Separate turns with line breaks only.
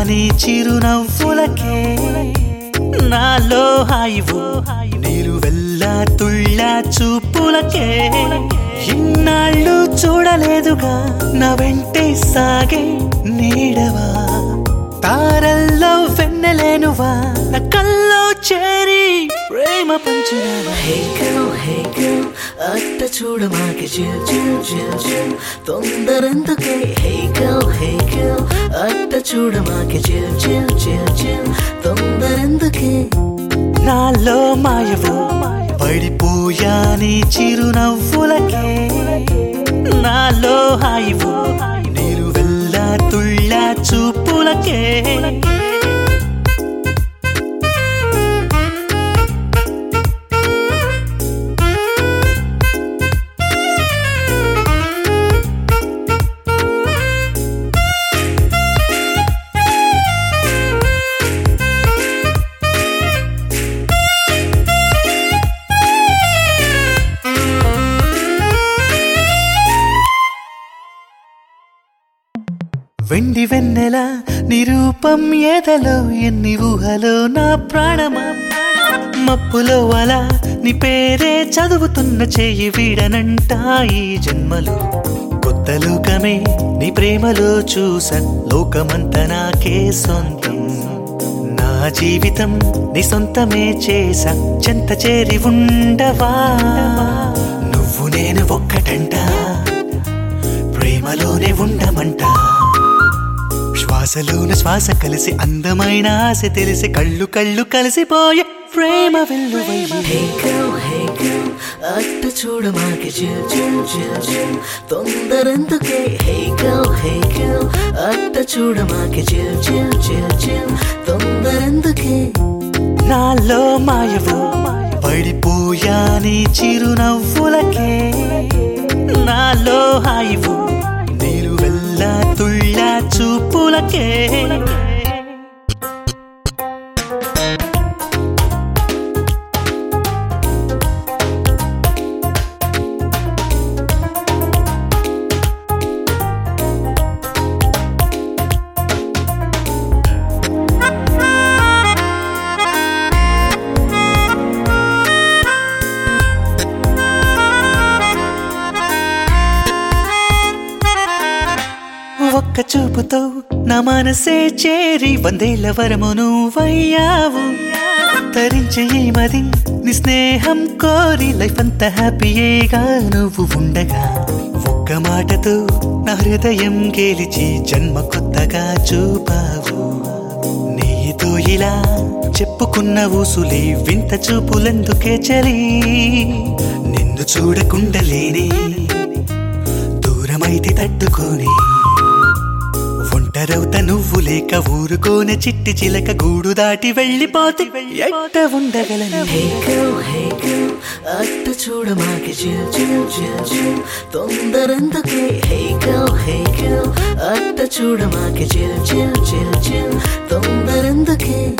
నీ చిరునవ్వులకే నాలో హాయివు నీరు వెళ్ళా తుళ్ళా చూపులకే ఇన్నాళ్ళు చూడలేదుగా నా వెంటే సాగే నీడవా తారల్లో వెన్నెలేనువా నా కల్లో చేరి ప్రేమ పంచినవా
Hey girl, hey girl, అట్ట చూడమాకి చిల్ చిల్ చిల్ చిల్ తొందరెందుకే Hey girl, hey girl, అట్ట చూడమాకి చిల్ చిల్ చిల్ చిల్ తొందరెందుకే
నాలో మాయవు పడిపోయా నీ చిరునవ్వులకే నాలో హాయివు నీరు వెళ్ళా తుళ్ళా చూపులకే వెండి వెన్నెల నిరూపం ఎదలో ఎన్ని ఊహలో నా ప్రాణమా మప్పులో అలా నీ పేరే చదువుతున్న చెయ్యి వీడనంట ఈ జన్మలో కొత్త లోకమే నీ ప్రేమలో చూసా లోకమంతా నాకే సొంతం నా జీవితం నీ సొంతమే చేసా చెంత చేరి ఉండవా నువ్వు నేను ఒక్కటంట ప్రేమలోనే ఉండమంట శ్వాసలోన శ్వాస కలిసి అందమైన ఆశ తెలిసి కళ్ళు కళ్ళు కలిసిపోయే ప్రేమ వెల్లువయ్యి
Hey girl, hey girl, అట్ట చూడమాకి చిల్ చిల్ చిల్ చిల్ తొందరెందుకే Hey girl, hey girl, అట్ట చూడమాకి చిల్ చిల్ చిల్ చిల్ తొందరెందుకే
నాలో మాయవు పడిపోయా నీ చిరునవ్వులకే నాలో హాయివు నీరు వెళ్ళా తుళ్ళా చూపులకే ఒక్క చూపుతో నా మనసే చేరి వందేళ్ల వరము నువ్వయ్యావు తరించే ఈ మది నీ స్నేహం కోరి లైఫ్ అంతా హ్యాపీయేగా నువ్వు ఉండగా ఒక్క మాటతో నా హృదయం గెలిచి జన్మ కొత్తగా చూపావు నీతో ఇలా చెప్పుకున్న ఊసులే వింత చూపులెందుకే చలి నిన్ను చూడకుండలేనే దూరమైతే తట్టుకొని ఒంటరవుత నువ్వు లేక ఊరుకోనే చిట్టి చిలక గూడు దాటి వెళ్ళిపోతే ఎట్ట ఉండగలను
Hey girl, hey girl, అట్ట చూడమాకి చిల్ చిల్ చిల్ చిల్ తొందరెందుకే Hey girl, hey girl, అట్ట చూడమాకి చిల్ చిల్ చిల్ చిల్ తొందరెందుకే